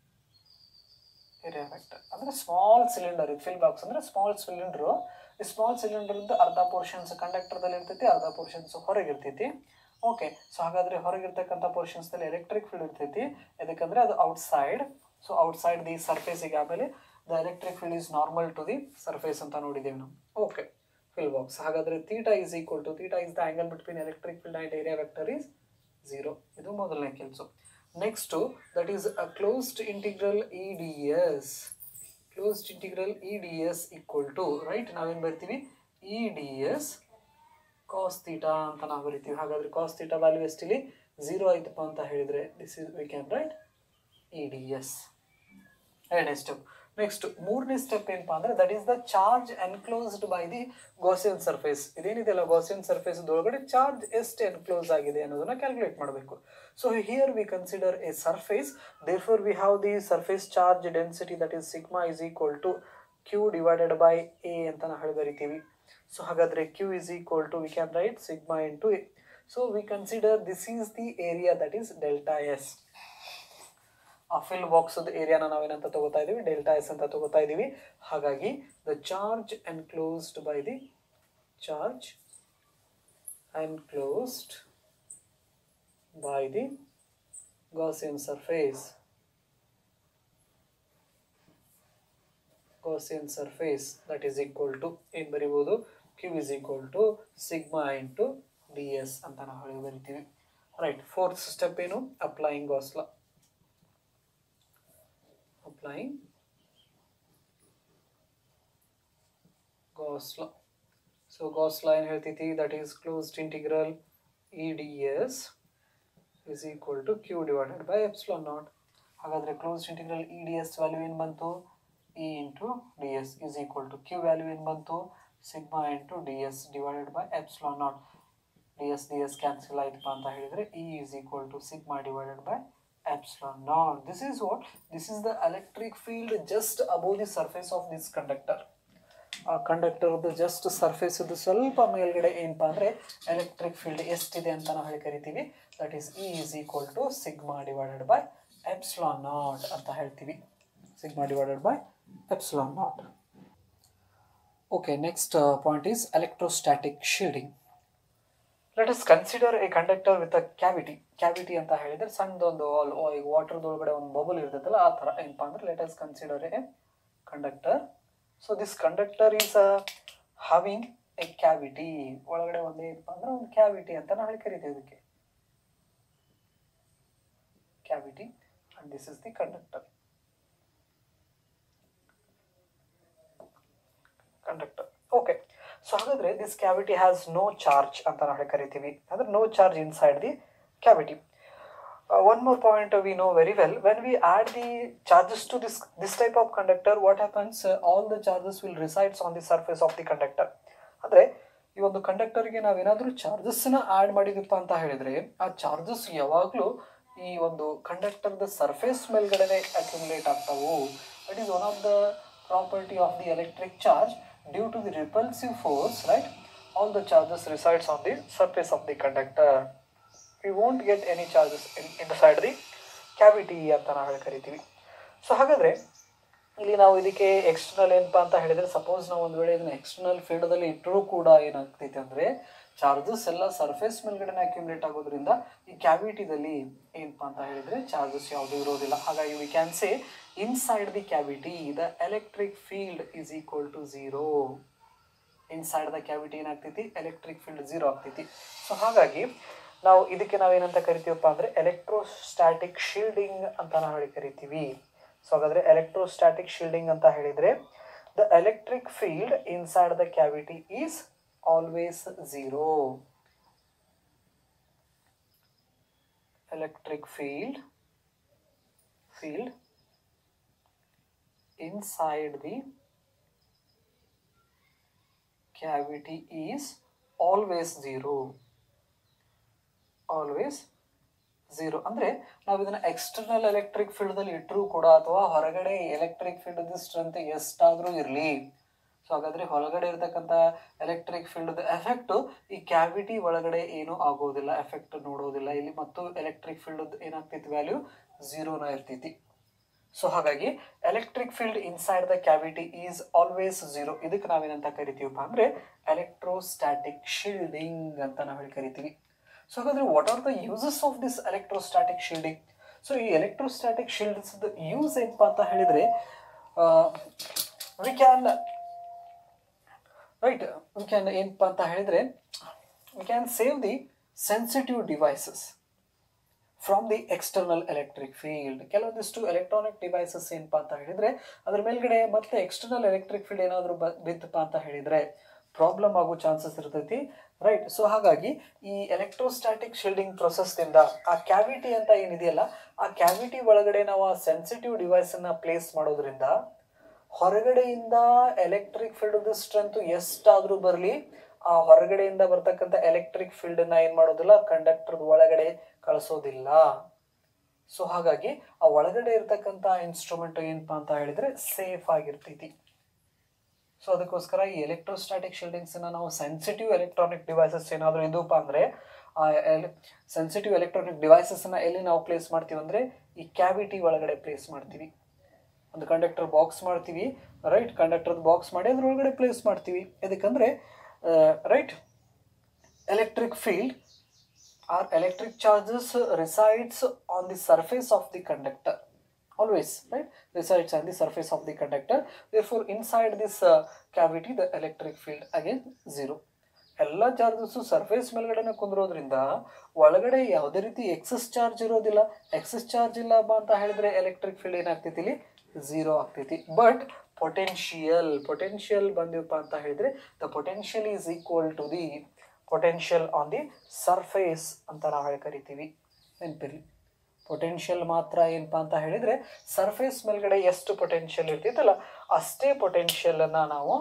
area vector ಅಂದ್ರೆ ಸ್ಮಾಲ್ ಸಿಲಿಂಡರ್ ಇದು ಫಿಲ್ ಬಾಕ್ಸ್ ಅಂದ್ರೆ ಸ್ಮಾಲ್ ಸಿಲಿಂಡರ್ ಈ ಸ್ಮಾಲ್ ಸಿಲಿಂಡರ್ ಅರ್ಧ ಪೋರ್ಷನ್ಸ್ ಕಂಡಕ್ಟರ್ದಲ್ಲಿ ಇರ್ತೈತಿ ಅರ್ಧ ಪೋರ್ಷನ್ಸ್ ಹೊರಗೆ ಇರ್ತೈತಿ ಓಕೆ ಸೊ ಹಾಗಾದ್ರೆ ಹೊರಗಿರ್ತಕ್ಕಂಥ ಪೋರ್ಷನ್ಸ್ದಲ್ಲಿ ಎಲೆಕ್ಟ್ರಿಕ್ ಫೀಲ್ಡ್ ಇರ್ತೈತಿ ಯಾಕಂದ್ರೆ ಅದು ಔಟ್ಸೈಡ್ ಸೊ ಔಟ್ಸೈಡ್ ದಿ ಸರ್ಫೇಸಿಗೆ ಆಮೇಲೆ the electric field is normal to the surface ಅಂತ ನೋಡಿದ್ದೇವೆ ನಾವು ಓಕೆ ಫಿಲ್ ಬಾಕ್ಸ್ ಹಾಗಾದ್ರೆ theta is equal to theta is the angle between electric field and area vector is zero ಇದು ಮೊದಲನೇ ಕೆಲಸ next that is a closed integral E D S closed integral E D S equal to right ನಾವೇನು ಬರ್ತೀವಿ E D S cos theta ಅಂತ ನಾವು ಬರಿತೀವಿ ಹಾಗಾದ್ರೆ cos theta value ಎಷ್ಟಿಲ್ಲಿ ಝೀರೋ ಆಯ್ತಪ್ಪ ಅಂತ ಹೇಳಿದ್ರೆ this is we can write E D S ಎರಡನೇ ಸ್ಟೆಪ್ ನೆಕ್ಸ್ಟ್ ಮೂರನೇ ಸ್ಟೆಪ್ ಏನಪ್ಪಾ ಅಂದ್ರೆ that is the charge enclosed by the Gaussian surface ಇದೇನಿದೆಯಲ್ಲ ಗೋಸಿಯನ್ ಸರ್ಫೇಸ್ ಒಳಗಡೆ ಚಾರ್ಜ್ ಎಷ್ಟು ಎನ್ಕ್ಲೋಸ್ ಆಗಿದೆ ಅನ್ನೋದನ್ನ ಕ್ಯಾಲ್ಕುಲೇಟ್ ಮಾಡಬೇಕು so here we consider a surface therefore we have the surface charge density that is sigma is equal to Q divided by A ಅಂತ ನಾವು ಹೇಳಿ ಬರಿತೀವಿ ಸೊ ಹಾಗಾದ್ರೆ Q is equal to we can write sigma into A so we consider this is the area that is delta S ಆ pill box ಏರಿಯಾನ ನಾವೇನಂತ ತಗೋತಾ ಇದೀವಿ ಡೆಲ್ಟಾ ಎಸ್ ಅಂತ ತಗೋತಾ ಇದೀವಿ ಹಾಗಾಗಿ the charge enclosed by the charge enclosed by the Gaussian surface Gaussian surface that is equal to ಏನು ಬರಿಬೋದು Q is equal to sigma into D S ಅಂತ ನಾವು ಹೇಳಿ ಬರಿತೀವಿ ರೈಟ್ ಫೋರ್ತ್ ಸ್ಟೆಪ್ ಏನು applying Gauss law applying Gauss law. So Gauss law ಏನು ಹೇಳ್ತೈತಿ that is closed integral E D S is equal to Q divided by epsilon naught ಹಾಗಾದರೆ closed integral E D S value ಏನು ಬಂತು E into D S is equal to Q value ಏನು ಬಂತು sigma into D S divided by epsilon naught D S D S cancel ಆಯ್ತಪ್ಪ ಅಂತ ಹೇಳಿದರೆ E is equal to sigma divided by epsilon naught. This is what? This is the electric field just above the surface of this conductor. ಆ ಕಂಡಕ್ಟರ್ದು just surface ಸ್ವಲ್ಪ ಮೇಲ್ಗಡೆ ಏನಪ್ಪಾ ಅಂದರೆ electric field ಎಷ್ಟಿದೆ ಅಂತ ನಾವು ಹೇಳಿ ಕರಿತೀವಿ that is E is equal to sigma divided by epsilon naught ಅಂತ ಹೇಳ್ತೀವಿ sigma divided by epsilon naught okay next point is electrostatic shielding let us consider a conductor with a cavity cavity ಅಂತ ಹೇಳಿದ್ರೆ ಸಣ್ಣದೊಂದು ಈಗ ವಾಟರ್ದೊಳಗಡೆ ಒಂದು bubble ಇರ್ತೈತಲ್ಲ ಆ ಥರ ಏನಪ್ಪ ಅಂದ್ರೆ let us consider a conductor so this conductor is uh having a cavity ಒಳಗಡೆ ಒಂದು ಏನಪ್ಪ ಅಂದ್ರೆ ಒಂದು ಕ್ಯಾವಿಟಿ ಅಂತ ನಾವು ಹೇಳಿ ಕರಿತೀವಿ ಇದಕ್ಕೆ cavity and this is the conductor conductor okay so ಹಾಗಾದ್ರೆ this cavity has no charge ಅಂತ ನಾವು ಹೇಳಿ ಕರಿತೀವಿ ಅಂದ್ರೆ no charge inside the cavity one more point we know very well when we add the charges to this this type of conductor what happens all the charges will resides on the surface of the conductor ಅಂದರೆ ಈ ಒಂದು ಕಂಡಕ್ಟರ್ಗೆ ನಾವೇನಾದರೂ ಚಾರ್ಜಸ್ನ add ಮಾಡಿದಪ್ಪ ಅಂತ ಹೇಳಿದರೆ ಆ charges ಯಾವಾಗಲೂ ಈ ಒಂದು ಕಂಡಕ್ಟರ್ದ ಸರ್ಫೇಸ್ ಮೇಲ್ಗಡೆನೆ ಅಕ್ಯುಮುಲೇಟ್ ಆಗ್ತಾವು that is one of the property of the electric charge due to the repulsive force, right, all the charges resides on the surface of the conductor. We won't get any charges in, inside the cavity ಅಂತ ನಾವು ಹೇಳಿ ಕರಿತೀವಿ so ಹಾಗಾದರೆ ಇಲ್ಲಿ ನಾವು ಇದಕ್ಕೆ external ಏನಪ್ಪ ಅಂತ ಹೇಳಿದರೆ ಸಪೋಸ್ ನಾವು ಒಂದು ವೇಳೆ ಇದನ್ನ ಎಕ್ಸ್ಟರ್ನಲ್ ಫೀಲ್ಡಲ್ಲಿ ಇಟ್ಟರೂ ಕೂಡ ಏನಾಗ್ತೈತೆ ಅಂದರೆ ಚಾರ್ಜಸ್ ಎಲ್ಲ ಸರ್ಫೇಸ್ ಮೇಲ್ಗಡೆ ಅಕ್ಯುಮುಲೇಟ್ ಆಗೋದ್ರಿಂದ ಈ ಕ್ಯಾವಿಟಿದಲ್ಲಿ ಏನಪ್ಪ ಅಂತ ಹೇಳಿದರೆ ಚಾರ್ಜಸ್ ಯಾವುದೂ ಇರೋದಿಲ್ಲ ಹಾಗಾಗಿ we can say inside the cavity the electric field is equal to zero inside the cavity ಏನಾಗ್ತೈತಿ ಎಲೆಕ್ಟ್ರಿಕ್ ಫೀಲ್ಡ್ ಝೀರೋ ಆಗ್ತೈತಿ ಸೊ ಹಾಗಾಗಿ ನಾವು ಇದಕ್ಕೆ ನಾವೇನಂತ ಕರಿತೀವಪ್ಪ ಅಂದರೆ ಎಲೆಕ್ಟ್ರೋಸ್ಟ್ಯಾಟಿಕ್ ಶೀಲ್ಡಿಂಗ್ ಅಂತ ನಾವು ಹೇಳಿ ಕರಿತೀವಿ ಸೊ ಹಾಗಾದರೆ ಎಲೆಕ್ಟ್ರೋಸ್ಟ್ಯಾಟಿಕ್ ಶೀಲ್ಡಿಂಗ್ ಅಂತ ಹೇಳಿದರೆ the electric field inside the cavity is always zero electric field field inside the cavity is always zero always zero ಅಂದರೆ ನಾವು ಇದನ್ನು ಎಕ್ಸ್ಟರ್ನಲ್ ಎಲೆಕ್ಟ್ರಿಕ್ ಫೀಲ್ಡಲ್ಲಿ ಇಟ್ಟರೂ ಕೂಡ ಅಥವಾ ಹೊರಗಡೆ ಎಲೆಕ್ಟ್ರಿಕ್ ಫೀಲ್ಡ್ ಸ್ಟ್ರೆಂತ್ ಎಷ್ಟಾದರೂ ಇರಲಿ ಸೊ ಹಾಗಾದರೆ ಹೊರಗಡೆ ಇರತಕ್ಕಂಥ ಎಲೆಕ್ಟ್ರಿಕ್ ಫೀಲ್ಡ್ ಎಫೆಕ್ಟು ಈ ಕ್ಯಾವಿಟಿ ಒಳಗಡೆ ಏನೂ ಆಗೋದಿಲ್ಲ ಎಫೆಕ್ಟ್ ನೋಡೋದಿಲ್ಲ ಇಲ್ಲಿ ಮತ್ತು ಎಲೆಕ್ಟ್ರಿಕ್ ಫೀಲ್ಡ್ ಏನಾಗ್ತೈತಿ ವ್ಯಾಲ್ಯೂ ಝೀರೋನ ಇರ್ತೈತಿ ಸೊ ಹಾಗಾಗಿ electric field inside the cavity is always zero ಇದಕ್ಕೆ ನಾವೇನಂತ ಕರಿತೀವಪ್ಪ ಅಂದರೆ ಎಲೆಕ್ಟ್ರೋಸ್ಟ್ಯಾಟಿಕ್ ಶೀಲ್ಡಿಂಗ್ ಅಂತ ನಾವು ಹೇಳಿ ಕರಿತೀವಿ ಸೊ ಹಾಗಾದ್ರೆ what are the uses of this electrostatic shielding so ಈ ಎಲೆಕ್ಟ್ರೋಸ್ಟ್ಯಾಟಿಕ್ ಶೀಲ್ಡ್ಸ್ ಯೂಸ್ ಏನಪ್ಪ ಅಂತ ಹೇಳಿದರೆ we can right we can ಏನಪ್ಪ ಅಂತ ಹೇಳಿದರೆ we can save the sensitive devices from the external electric field ಕೆಲವೊಂದಿಷ್ಟು ಎಲೆಕ್ಟ್ರಾನಿಕ್ ಡಿವೈಸಸ್ ಏನಪ್ಪ ಅಂತ ಹೇಳಿದರೆ ಅದ್ರ ಮೇಲ್ಗಡೆ ಮತ್ತೆ ಎಕ್ಸ್ಟರ್ನಲ್ ಎಲೆಕ್ಟ್ರಿಕ್ ಫೀಲ್ಡ್ ಏನಾದರೂ ಬ ಬಿತ್ತಪ್ಪ ಅಂತ ಹೇಳಿದರೆ ಪ್ರಾಬ್ಲಮ್ ಆಗೋ ಚಾನ್ಸಸ್ ಇರ್ತೈತಿ ರೈಟ್ ಸೊ ಹಾಗಾಗಿ ಈ ಎಲೆಕ್ಟ್ರೋಸ್ಟ್ಯಾಟಿಕ್ ಶೀಲ್ಡಿಂಗ್ ಪ್ರೊಸೆಸ್ದಿಂದ ಆ ಕ್ಯಾವಿಟಿ ಅಂತ ಏನಿದೆಯಲ್ಲ ಆ ಕ್ಯಾವಿಟಿ ಒಳಗಡೆ ನಾವು ಆ ಸೆನ್ಸಿಟಿವ್ ಡಿವೈಸನ್ನು ಪ್ಲೇಸ್ ಮಾಡೋದ್ರಿಂದ ಹೊರಗಡೆಯಿಂದ ಎಲೆಕ್ಟ್ರಿಕ್ ಫೀಲ್ಡ್ ಸ್ಟ್ರೆಂತ್ ಎಷ್ಟಾದರೂ ಬರಲಿ ಆ ಹೊರಗಡೆಯಿಂದ ಬರ್ತಕ್ಕಂಥ ಎಲೆಕ್ಟ್ರಿಕ್ ಫೀಲ್ಡನ್ನ ಏನು ಮಾಡೋದಿಲ್ಲ ಕಂಡಕ್ಟರ್ ಒಳಗಡೆ ಕಳಿಸೋದಿಲ್ಲ ಸೊ ಹಾಗಾಗಿ ಆ ಒಳಗಡೆ ಇರ್ತಕ್ಕಂಥ ಇನ್ಸ್ಟ್ರೂಮೆಂಟ್ ಏನಪ್ಪ ಅಂತ ಹೇಳಿದ್ರೆ ಸೇಫ್ ಆಗಿರ್ತೈತಿ ಸೊ ಅದಕ್ಕೋಸ್ಕರ ಈ ಎಲೆಕ್ಟ್ರೋಸ್ಟ್ಯಾಟಿಕ್ ಶೀಲ್ಡಿಂಗ್ಸನ್ನ ನಾವು ಸೆನ್ಸಿಟಿವ್ ಎಲೆಕ್ಟ್ರಾನಿಕ್ ಡಿವೈಸಸ್ ಏನಾದರೂ ಇದಪ್ಪ ಅಂದರೆ ಆ ಸೆನ್ಸಿಟಿವ್ ಎಲೆಕ್ಟ್ರಾನಿಕ್ ಡಿವೈಸಸ್ನ ಎಲ್ಲಿ ನಾವು ಪ್ಲೇಸ್ ಮಾಡ್ತೀವಿ ಅಂದರೆ ಈ ಕ್ಯಾವಿಟಿ ಒಳಗಡೆ ಪ್ಲೇಸ್ ಮಾಡ್ತೀವಿ ಒಂದು ಕಂಡಕ್ಟರ್ ಬಾಕ್ಸ್ ಮಾಡ್ತೀವಿ ರೈಟ್ ಕಂಡಕ್ಟರ್ ಬಾಕ್ಸ್ ಮಾಡಿ ಅದ್ರೊಳಗಡೆ ಪ್ಲೇಸ್ ಮಾಡ್ತೀವಿ ಇದಕ್ಕಂದ್ರೆ right electric field are electric charges resides on the surface of the conductor always right resides on the surface of the conductor therefore inside this uh, cavity the electric field again zero ಎಲ್ಲ charges surface ಮೇಲ್ಗಡೆನೆ ಕುಂದ್ರೋದ್ರಿಂದ ಒಳಗಡೆ ಯಾವುದೇ ರೀತಿ excess charge ಇರೋದಿಲ್ಲ excess charge ಇಲ್ಲ ಅಂತ ಹೇಳಿದ್ರೆ ಎಲೆಕ್ಟ್ರಿಕ್ ಫೀಲ್ಡ್ ಏನಾಗ್ತೈತಿ ಇಲ್ಲಿ ಝೀರೋ ಆಗ್ತೈತಿ ಬಟ್ ಪೊಟೆನ್ಷಿಯಲ್ ಪೊಟೆನ್ಷಿಯಲ್ ಬಂದಿವಪ್ಪ ಅಂತ ಹೇಳಿದ್ರೆ the potential is equal to the potential on the surface ಅಂತ ನಾವು ಹೇಳಿ ಕರಿತೀವಿ ನೆನಪಿರಲಿ ಪೊಟೆನ್ಷಿಯಲ್ ಮಾತ್ರ ಏನಪ್ಪಾ ಅಂತ ಹೇಳಿದರೆ ಸರ್ಫೇಸ್ ಮೇಲ್ಗಡೆ ಎಷ್ಟು ಪೊಟೆನ್ಷಿಯಲ್ ಇರ್ತೈತಲ್ಲ ಅಷ್ಟೇ ಪೊಟೆನ್ಷಿಯಲನ್ನು ನಾವು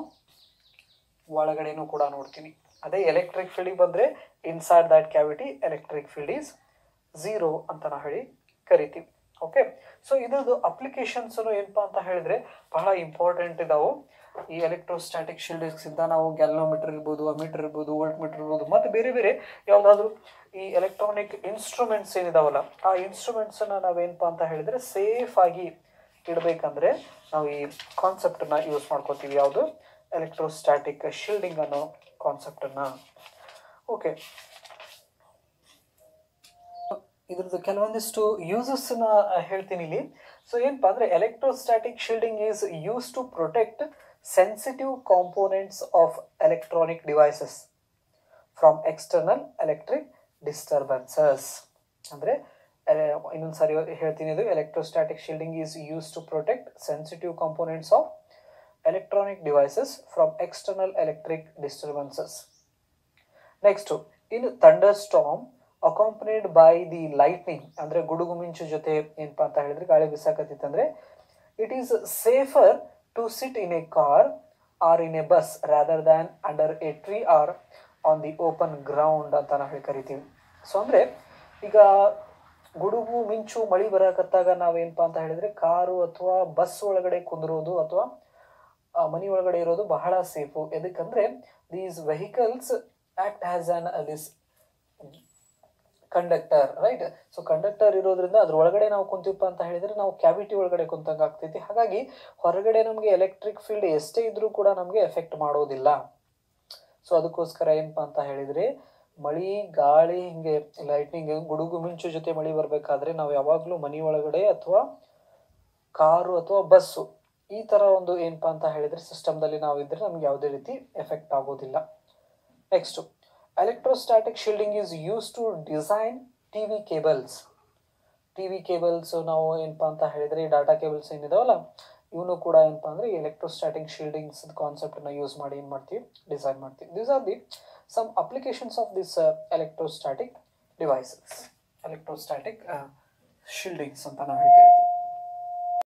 ಒಳಗಡೆನೂ ಕೂಡ ನೋಡ್ತೀವಿ ಅದೇ ಎಲೆಕ್ಟ್ರಿಕ್ ಫೀಲ್ಡಿಗೆ ಬಂದರೆ inside that cavity electric field is zero ಅಂತ ನಾವು ಹೇಳಿ ಕರಿತೀವಿ ಓಕೆ ಸೊ ಇದ್ರದ್ದು ಅಪ್ಲಿಕೇಶನ್ಸ್ ಏನಪ್ಪ ಅಂತ ಹೇಳಿದ್ರೆ ಬಹಳ ಇಂಪಾರ್ಟೆಂಟ್ ಇದಾವೆ ಈ ಎಲೆಕ್ಟ್ರೋಸ್ಟ್ಯಾಟಿಕ್ ಶೀಲ್ಡಿಂಗ್ಸಿಂದ ನಾವು ಗ್ಯಾಲ್ನೋಮೀಟರ್ ಇರ್ಬೋದು ಅಮೀಟರ್ ಇರ್ಬೋದು ವೋಲ್ಟ್ ಮೀಟರ್ ಇರ್ಬೋದು ಮತ್ತು ಬೇರೆ ಬೇರೆ ಯಾವುದಾದ್ರೂ ಈ ಎಲೆಕ್ಟ್ರಾನಿಕ್ ಇನ್ಸ್ಟ್ರೂಮೆಂಟ್ಸ್ ಏನಿದಾವಲ್ಲ ಆ ಇನ್ಸ್ಟ್ರೂಮೆಂಟ್ಸನ್ನು ನಾವೇನಪ್ಪ ಅಂತ ಹೇಳಿದರೆ ಸೇಫ್ ಆಗಿ ಇಡಬೇಕಂದ್ರೆ ನಾವು ಈ ಕಾನ್ಸೆಪ್ಟನ್ನು ಯೂಸ್ ಮಾಡ್ಕೋತೀವಿ ಯಾವುದು ಎಲೆಕ್ಟ್ರೋಸ್ಟ್ಯಾಟಿಕ್ ಶೀಲ್ಡಿಂಗ್ ಅನ್ನೋ ಕಾನ್ಸೆಪ್ಟನ್ನು ಓಕೆ ಇದ್ರದ್ದು ಕೆಲವೊಂದಿಷ್ಟು ಯೂಸಸ್ನ ಹೇಳ್ತೀನಿ ಇಲ್ಲಿ ಸೊ ಏನಪ್ಪ ಅಂದರೆ electrostatic shielding is use to protect sensitive components of electronic devices from external electric disturbances ಅಂದರೆ ಇನ್ನೊಂದು ಸಾರಿ ಹೇಳ್ತೀನಿ ಇದು electrostatic shielding is use to protect sensitive components of electronic devices from external electric disturbances next in thunderstorm accompanied by the lightning ಅಂದರೆ ಗುಡುಗು ಮಿಂಚು ಜೊತೆ ಏನಪ್ಪ ಅಂತ ಹೇಳಿದ್ರೆ ಗಾಳಿ ಬಿಸಾಕತ್ತಿತ್ತಂದ್ರೆ it is safer to sit in a car or in a bus rather than under a tree or on the open ground ಅಂತ ನಾವು ಹೇಳಿ ಕರಿತೀವಿ ಸೊ ಅಂದರೆ ಈಗ ಗುಡುಗು ಮಿಂಚು ಮಳಿ ಬರಕತ್ತಾಗ ನಾವೇನಪ್ಪ ಅಂತ ಹೇಳಿದ್ರೆ ಕಾರು ಅಥವಾ ಬಸ್ ಒಳಗಡೆ ಕುಂದಿರೋದು ಅಥವಾ ಮನಿ ಒಳಗಡೆ ಇರೋದು ಬಹಳ ಸೇಫು ಎದಕ್ಕಂದ್ರೆ these vehicles act has on this conductor right so conductor ಇರೋದ್ರಿಂದ ಅದ್ರ ಒಳಗಡೆ ನಾವು ಕುಂತೀವಪ್ಪ ಅಂತ ಹೇಳಿದ್ರೆ ನಾವು ಕ್ಯಾವಿಟಿ ಒಳಗಡೆ ಕುಂತಂಗೆ ಆಗ್ತೈತಿ ಹಾಗಾಗಿ ಹೊರಗಡೆ ನಮಗೆ ಎಲೆಕ್ಟ್ರಿಕ್ ಫೀಲ್ಡ್ ಎಷ್ಟೇ ಇದ್ರೂ ಕೂಡ ನಮಗೆ ಎಫೆಕ್ಟ್ ಮಾಡೋದಿಲ್ಲ ಸೊ ಅದಕ್ಕೋಸ್ಕರ ಏನಪ್ಪ ಅಂತ ಹೇಳಿದ್ರೆ ಮಳಿ ಗಾಳಿ ಹಿಂಗೆ ಲೈಟ್ನಿಂಗ್ ಗುಡುಗು ಮಿಂಚು ಜೊತೆ ಮಳಿ ಬರಬೇಕಾದ್ರೆ ನಾವು ಯಾವಾಗಲೂ ಮನಿ ಒಳಗಡೆ ಅಥವಾ ಕಾರು ಅಥವಾ ಬಸ್ಸು ಈ ಥರ ಒಂದು ಏನಪ್ಪ ಅಂತ ಹೇಳಿದ್ರೆ ಸಿಸ್ಟಮ್ದಲ್ಲಿ ನಾವು ಇದ್ರೆ ನಮ್ಗೆ ಯಾವುದೇ ರೀತಿ ಎಫೆಕ್ಟ್ ಆಗೋದಿಲ್ಲ next electrostatic shielding is use to design T V cables T V cables ನಾವು ಏನಪ್ಪ ಅಂತ ಹೇಳಿದ್ರೆ ಡಾಟಾ ಕೇಬಲ್ಸ್ ಏನಿದಾವಲ್ಲ ಇವನು ಕೂಡ ಏನಪ್ಪ ಅಂದರೆ ಎಲೆಕ್ಟ್ರೋಸ್ಟ್ಯಾಟಿಕ್ ಶೀಲ್ಡಿಂಗ್ಸ್ ಕಾನ್ಸೆಪ್ಟನ್ನ ಯೂಸ್ ಮಾಡಿ ಏನು ಮಾಡ್ತೀವಿ ಡಿಸೈನ್ ಮಾಡ್ತೀವಿ these are the some applications of this electrostatic devices electrostatic shieldings ಅಂತ ನಾವು ಹೇಳ್ತೀವಿ